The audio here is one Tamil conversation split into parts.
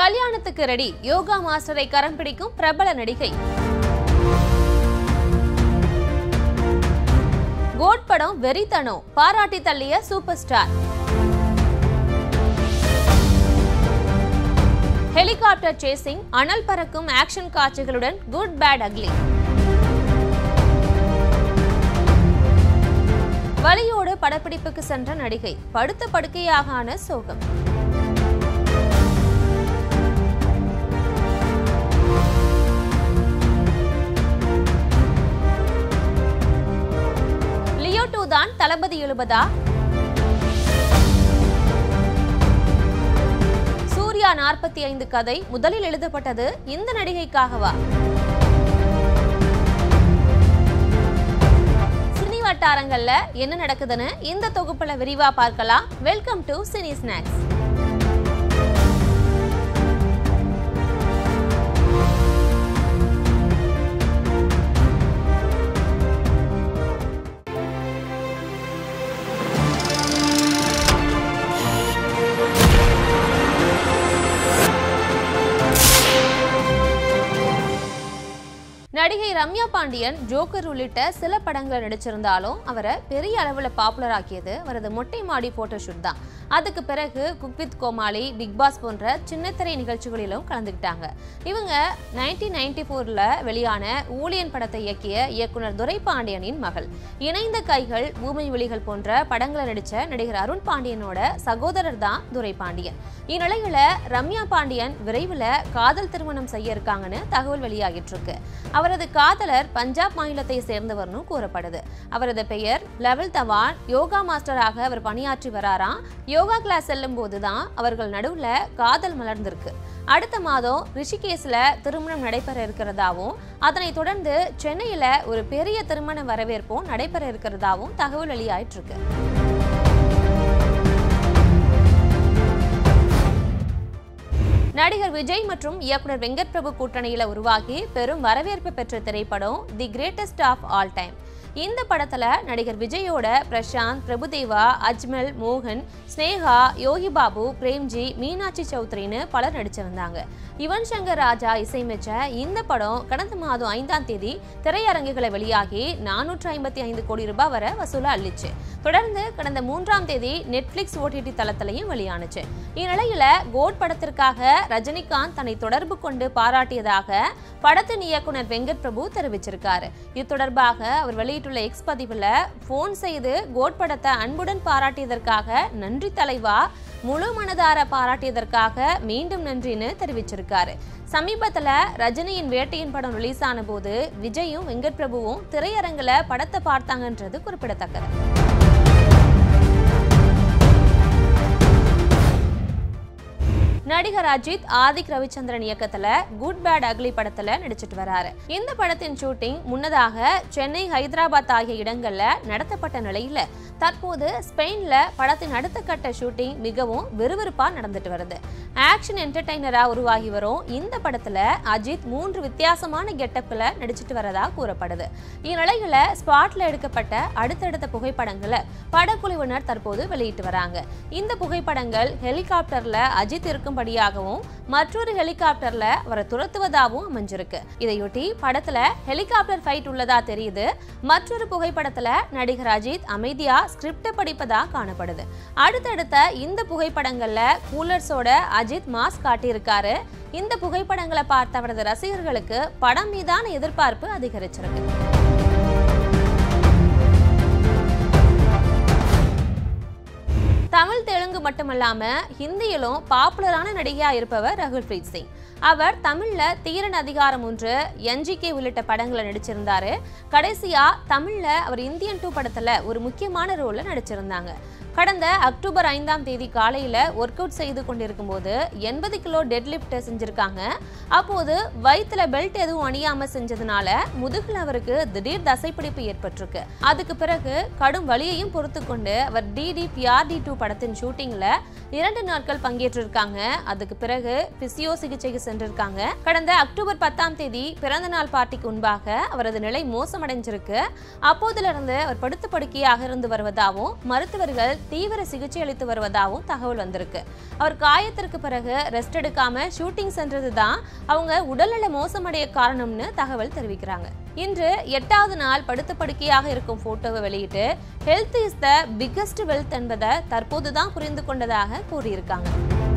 கல்யாணத்துக்கு ரெடி யோகா மாஸ்டரை கரம் பிடிக்கும் பிரபல நடிகை கோட் படம் வெறித்தனம் பாராட்டி தள்ளிய சூப்பர் ஸ்டார் ஹெலிகாப்டர் சேசிங் அனல் பறக்கும் ஆக்ஷன் காட்சிகளுடன் குட் பேட் அக்லி வலியோடு படப்பிடிப்புக்கு சென்ற நடிகை படுத்த படுக்கையாக ஆன சோகம் லியோ டூ தான் தளபதி எழுபதா சூர்யா நாற்பத்தி ஐந்து கதை முதலில் எழுதப்பட்டது இந்த நடிகைக்காகவா சினி வட்டாரங்கள்ல என்ன நடக்குதுன்னு இந்த தொகுப்புல விரிவா பார்க்கலாம் வெல்கம் டு சினி ஸ்நாக்ஸ் நடிகை ரம்யா பாண்டியன் ஜோக்கர் உள்ளிட்ட சில படங்கள் நடிச்சிருந்தாலும் அவரை பெரிய அளவில் பாப்புலர் ஆக்கியது அவரது மொட்டை மாடி போட்டோ ஷூட் தான் அதுக்கு பிறகு Cook With Komali Bigg Boss போன்ற சின்னத்திரை நிகழ்ச்சிகளிலும் கலந்துக்கிட்டாங்க இவங்க நைன்டீன் நைன்டி ஃபோரில் வெளியான ஊழியன் படத்தை இயக்கிய இயக்குனர் துரை பாண்டியனின் மகள் இணைந்த கைகள் பூமி விழிகள் போன்ற படங்களை நடித்த நடிகர் அருண் பாண்டியனோட சகோதரர் தான் துரை பாண்டியன் இந்நிலையில ரம்யா பாண்டியன் விரைவில் காதல் திருமணம் செய்ய இருக்காங்கன்னு தகவல் வெளியாகிட்டு இருக்கு அவரது காதலர் பஞ்சாப் மாநிலத்தை சேர்ந்தவர்னு கூறப்படுது அவரது பெயர் லெவல் தவான் யோகா மாஸ்டராக அவர் பணியாற்றி வராராம் யோகா கிளாஸ் செல்லும் போதுதான் அவர்கள் நடுவுல காதல் மலர்ந்திருக்கு அடுத்த மாதம் ரிஷிகேஸ்ல திருமணம் நடைபெற இருக்கிறதாவும் அதனைத் தொடர்ந்து சென்னையில ஒரு பெரிய திருமண வரவேற்பும் நடைபெற இருக்கிறதாவும் தகவல் வெளியாயிட்டு இருக்கு நடிகர் விஜய் மற்றும் இயக்குனர் வெங்கட் பிரபு கூட்டணியில உருவாகி பெரும் வரவேற்பு பெற்ற திரைப்படம் The Greatest Of All Time இந்த படத்துல நடிகர் விஜயோட பிரசாந்த் பிரபுதேவா அஜ்மல் மோகன் ஸ்னேகா யோகி பாபு பிரேம்ஜி மீனாட்சி சௌத்ரின்னு பலர் நடிச்சிருந்தாங்க யுவன் சங்கர் ராஜா இசையமைச்ச இந்த படம் கடந்த மாதம் ஐந்தாம் தேதி திரையரங்குகளை வெளியாகி நானூற்று ஐம்பத்தி ஐந்து கோடி ரூபாய் வரை வசூலா அள்ளிச்சு தொடர்ந்து கடந்த மூன்றாம் தேதி நெட்ஃபிளிக்ஸ் ஓடிடி தளத்திலையும் வெளியானுச்சு இந்நிலையில கோட் படத்திற்காக ரஜினிகாந்த் தன்னை தொடர்பு கொண்டு பாராட்டியதாக படத்தின் இயக்குனர் வெங்கட் பிரபு தெரிவிச்சிருக்காரு இது தொடர்பாக அவர் வெளியிட்டுள்ள எக்ஸ் பதிவுல போன் செய்து கோட் படத்தை அன்புடன் பாராட்டியதற்காக நன்றி தலைவா முழு மனதார பாராட்டியதற்காக மீண்டும் நன்றின்னு தெரிவிச்சிருக்காரு சமீபத்துல ரஜினியின் வேட்டையின் படம் ரிலீஸ் ஆன போது விஜயும் வெங்கட் பிரபுவும் திரையரங்குல படத்தை பார்த்தாங்கன்றது குறிப்பிடத்தக்கது நடிகர் அஜித் ஆதிக் ரவிச்சந்திரன் இயக்கத்துல குட் பேட் அக்லி படத்துல நடிச்சிட்டு வராரு இந்த படத்தின் ஷூட்டிங் முன்னதாக சென்னை ஹைதராபாத் ஆகிய இடங்கள்ல நடத்தப்பட்ட நிலையில தற்போது ஸ்பெயின்ல படத்தின் அடுத்த கட்ட ஷூட்டிங் மிகவும் விறுவிறுப்பா நடந்துட்டு வருது ஆக்ஷன் என்டர்டைனரா உருவாகி வரும் இந்த படத்துல அஜித் மூன்று வித்தியாசமான கெட்டப்ல நடிச்சிட்டு வரதா கூறப்படுது இந்நிலையில ஸ்பாட்ல எடுக்கப்பட்ட அடுத்தடுத்த புகைப்படங்களை படக்குழுவினர் தற்போது வெளியிட்டு வராங்க இந்த புகைப்படங்கள் ஹெலிகாப்டர்ல அஜித் இருக்கும்படியாகவும் மற்றொரு ஹெலிகாப்டர்ல அவரை துரத்துவதாகவும் அமைஞ்சிருக்கு இதையொட்டி படத்துல ஹெலிகாப்டர் ஃபைட் உள்ளதா தெரியுது மற்றொரு புகைப்படத்துல நடிகர் அஜித் அமைதியா ஸ்கிரிப்ட படிப்பதா காணப்படுது அடுத்தடுத்த இந்த புகைப்படங்கள்ல கூலர்ஸோட அஜித் மாஸ்க் காட்டியிருக்காரு இந்த புகைப்படங்களை பார்த்த அவரது ரசிகர்களுக்கு படம் மீதான எதிர்பார்ப்பு அதிகரிச்சிருக்கு தமிழ் தெலுங்கு மட்டுமல்லாம ஹிந்தியிலும் பாப்புலரான நடிகையா இருப்பவர் ரகுல் பிரீத் சிங் அவர் தமிழ்ல தீரன் அதிகாரம் ஒன்று என்ஜிகே உள்ளிட்ட படங்களை நடிச்சிருந்தாரு கடைசியா தமிழ்ல அவர் இந்தியன் டூ படத்துல ஒரு முக்கியமான ரோல்ல நடிச்சிருந்தாங்க கடந்த அக்டோபர் ஐந்தாம் தேதி காலையில ஒர்க் அவுட் செய்து கொண்டிருக்கும் போது எண்பது கிலோ டெட் லிஃப்ட் செஞ்சிருக்காங்க அப்போது வயிற்றுல பெல்ட் எதுவும் அணியாம செஞ்சதுனால முதுகுல அவருக்கு திடீர் தசைப்பிடிப்பு ஏற்பட்டிருக்கு அதுக்கு பிறகு கடும் வலியையும் பொறுத்து கொண்டு அவர் டிடி பிஆர்டி டூ படத்தின் ஷூட்டிங்ல இரண்டு நாட்கள் பங்கேற்றிருக்காங்க அதுக்கு பிறகு பிசியோ சிகிச்சைக்கு சென்றிருக்காங்க கடந்த அக்டோபர் பத்தாம் தேதி பிறந்த நாள் பார்ட்டிக்கு முன்பாக அவரது நிலை மோசமடைஞ்சிருக்கு அப்போதிலிருந்து அவர் படுத்த படுக்கையாக இருந்து வருவதாகவும் மருத்துவர்கள் தீவிர சிகிச்சை அளித்து வருவதாகவும் தகவல் வந்திருக்கு அவர் காயத்திற்கு பிறகு ரெஸ்ட் எடுக்காம ஷூட்டிங் சென்றது தான் அவங்க உடல்நல மோசமடைய காரணம்னு தகவல் தெரிவிக்கிறாங்க இன்று எட்டாவது நாள் படுத்த படுக்கையாக இருக்கும் போட்டோவை வெளியிட்டு health is the biggest wealth என்பதை தற்போதுதான் புரிந்து கொண்டதாக கூறியிருக்காங்க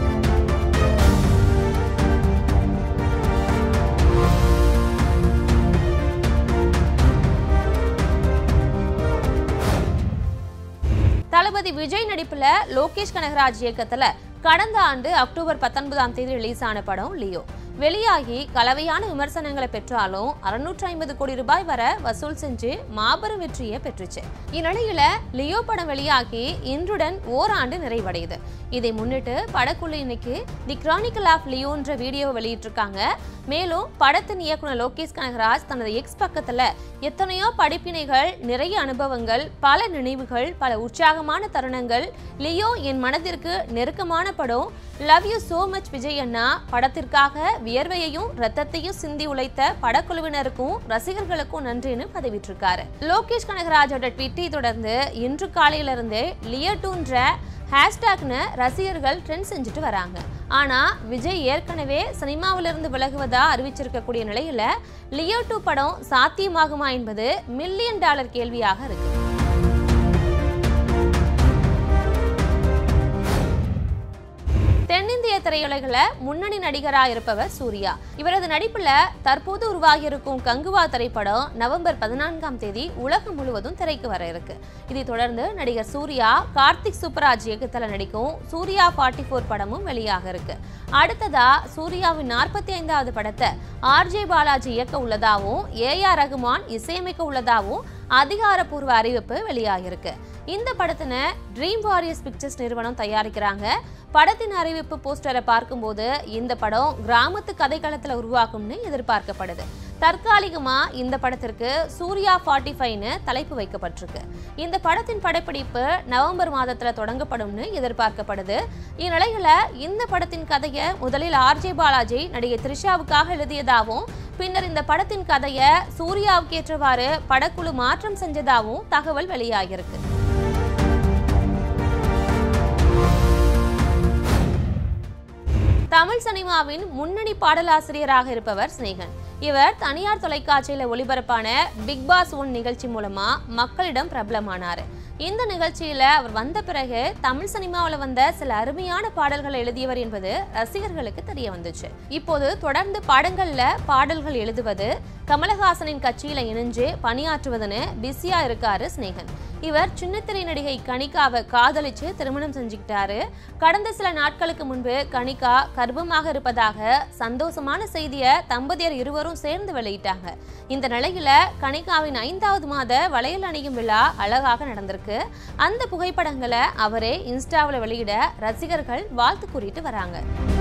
தளபதி விஜய் நடிப்புல லோகேஷ் கனகராஜ் இயக்கத்துல கடந்த ஆண்டு அக்டோபர் பத்தொன்பதாம் தேதி ரிலீஸ் ஆன படம் லியோ வெளியாகி கலவையான விமர்சனங்களை பெற்றாலும் அறுநூற்றி ஐம்பது கோடி ரூபாய் வர வசூல் செஞ்சு மாபெரும் வெற்றியை பெற்றுச்சு இந்நிலையில லியோ படம் வெளியாகி இன்றுடன் ஓராண்டு நிறைவடையுது இதை முன்னிட்டு படக்குழு இன்னைக்கு தி கிரானிக்கல் ஆஃப் லியோன்ற வீடியோ வெளியிட்டிருக்காங்க மேலும் படத்தின் இயக்குனர் லோகேஷ் கனகராஜ் தனது எக்ஸ் பக்கத்துல எத்தனையோ படிப்பினைகள் நிறைய அனுபவங்கள் பல நினைவுகள் பல உற்சாகமான தருணங்கள் லியோ என் மனதிற்கு நெருக்கமான படம் love you so much Vijay அண்ணா படத்திற்காக வியர்வையையும் ரத்தத்தையும் சிந்தி உழைத்த படக்குழுவினருக்கும் ரசிகர்களுக்கும் நன்றின்னு பதிவிட்டிருக்காரு லோகேஷ் கனகராஜோட ட்வீட்டை தொடர்ந்து இன்று காலையிலிருந்தே லியட்டூன்ற ஹேஷ்டேக்னு ரசிகர்கள் ட்ரெண்ட் செஞ்சுட்டு வராங்க ஆனா விஜய் ஏற்கனவே சினிமாவிலிருந்து விலகுவதா அறிவிச்சிருக்கக்கூடிய நிலையில லியோ டூ படம் சாத்தியமாகுமா என்பது மில்லியன் டாலர் கேள்வியாக இருக்கு தென்னிந்திய திரையுலகில் முன்னணி நடிகராக இருப்பவர் சூர்யா இவரது நடிப்புல தற்போது உருவாகி இருக்கும் கங்குவா திரைப்படம் நவம்பர் பதினான்காம் தேதி உலகம் முழுவதும் திரைக்கு வர இருக்கு இதைத் தொடர்ந்து நடிகர் சூர்யா கார்த்திக் சுப்பராஜ் இயக்கத்தில் நடிக்கும் சூர்யா ஃபார்ட்டி ஃபோர் படமும் வெளியாக இருக்கு அடுத்ததா சூர்யாவின் நாற்பத்தி ஐந்தாவது படத்தை ஆர்ஜே பாலாஜி இயக்க உள்ளதாகவும் ஏ ஆர் ரகுமான் இசையமைக்க உள்ளதாகவும் அதிகாரப்பூர்வ அறிவிப்பு வெளியாகிருக்கு இந்த படத்தினை ட்ரீம் வாரியர்ஸ் பிக்சர்ஸ் நிறுவனம் தயாரிக்கிறாங்க படத்தின் அறிவிப்பு போஸ்டரை பார்க்கும்போது இந்த படம் கிராமத்து கதைக்களத்தில் உருவாக்கும்னு எதிர்பார்க்கப்படுது தற்காலிகமா இந்த படத்திற்கு சூர்யா ஃபார்ட்டி ஃபைவ்னு தலைப்பு வைக்கப்பட்டிருக்கு இந்த படத்தின் படப்பிடிப்பு நவம்பர் மாதத்துல தொடங்கப்படும்னு எதிர்பார்க்கப்படுது இந்நிலையில இந்த படத்தின் கதையை முதலில் ஆர்ஜே பாலாஜி நடிகை த்ரிஷாவுக்காக எழுதியதாகவும் பின்னர் இந்த படத்தின் கதையை சூர்யாவுக்கு ஏற்றவாறு படக்குழு மாற்றம் செஞ்சதாகவும் தகவல் வெளியாகியிருக்கு தமிழ் சினிமாவின் முன்னணி பாடலாசிரியராக இருப்பவர் சிநேகன் இவர் தனியார் தொலைக்காட்சியில ஒளிபரப்பான பிக் பாஸ் ஒன் நிகழ்ச்சி மூலமா மக்களிடம் பிரபலமானார் இந்த நிகழ்ச்சியில அவர் வந்த பிறகு தமிழ் சினிமாவில் வந்த சில அருமையான பாடல்களை எழுதியவர் என்பது ரசிகர்களுக்கு தெரிய வந்துச்சு இப்போது தொடர்ந்து படங்கள்ல பாடல்கள் எழுதுவது கமலஹாசனின் கட்சியில இணைஞ்சு பணியாற்றுவதுன்னு பிஸியா இருக்காரு சிநேகன் இவர் சின்னத்திரை நடிகை கணிகாவை காதலிச்சு திருமணம் செஞ்சுக்கிட்டாரு கடந்த சில நாட்களுக்கு முன்பு கணிகா கர்ப்பமாக இருப்பதாக சந்தோஷமான செய்தியை தம்பதியர் இருவரும் சேர்ந்து வெளியிட்டாங்க இந்த நிலையில கணிகாவின் ஐந்தாவது மாத வளையல் அணியும் விழா அழகாக நடந்திருக்கு அந்த புகைப்படங்களை அவரே இன்ஸ்டாவில் வெளியிட ரசிகர்கள் வாழ்த்து கூறிட்டு வராங்க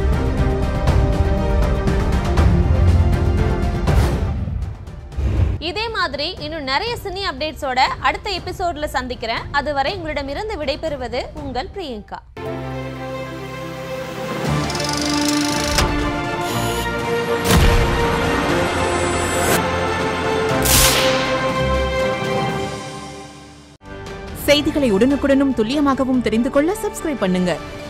இதே மாதிரி இன்னும் நிறைய சினி அப்டேட்ஸோட அடுத்த எபிசோட்ல சந்திக்கிறேன் அதுவரை உங்களிடமிருந்து விடைபெறுவது உங்கள் பிரியங்கா செய்திகளை உடனுக்குடனும் துல்லியமாகவும் தெரிந்து கொள்ள சப்ஸ்கிரைப் பண்ணுங்க